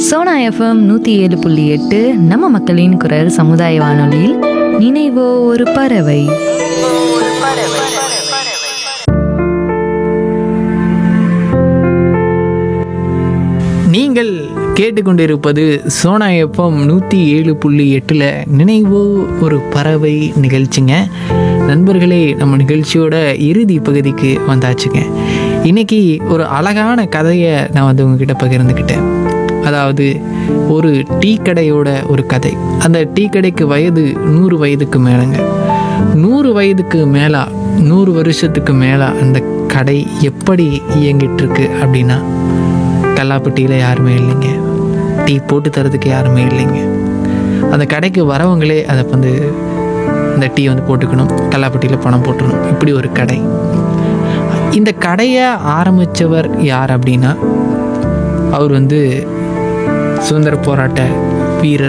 Sona FM நூற்றி ஏழு புள்ளி எட்டு நம்ம மக்களின் குரல் சமுதாய வானொலியில் நினைவோ ஒரு பறவை நீங்கள் கேட்டுக்கொண்டிருப்பது சோனா எஃப்எம் நூற்றி ஏழு புள்ளி எட்டில் நினைவோ ஒரு பறவை நிகழ்ச்சிங்க நண்பர்களே நம்ம நிகழ்ச்சியோட இறுதி பகுதிக்கு வந்தாச்சுங்க இன்னைக்கு ஒரு அழகான கதையை நான் வந்து உங்ககிட்ட பகிர்ந்துக்கிட்டேன் அதாவது ஒரு டீ கடையோட ஒரு கதை அந்த டீ கடைக்கு வயது நூறு வயதுக்கு மேலேங்க நூறு வயதுக்கு மேலா நூறு வருஷத்துக்கு மேலே அந்த கடை எப்படி இயங்கிட்டு இருக்கு அப்படின்னா கல்லாப்பட்டியில் யாருமே இல்லைங்க டீ போட்டு தரதுக்கு யாருமே இல்லைங்க அந்த கடைக்கு வரவங்களே அதை வந்து அந்த டீ வந்து போட்டுக்கணும் கல்லாப்பட்டியில் பணம் போட்டுக்கணும் இப்படி ஒரு கடை இந்த கடையை ஆரம்பித்தவர் யார் அப்படின்னா அவர் வந்து சுதந்திர போராட்ட வீரர்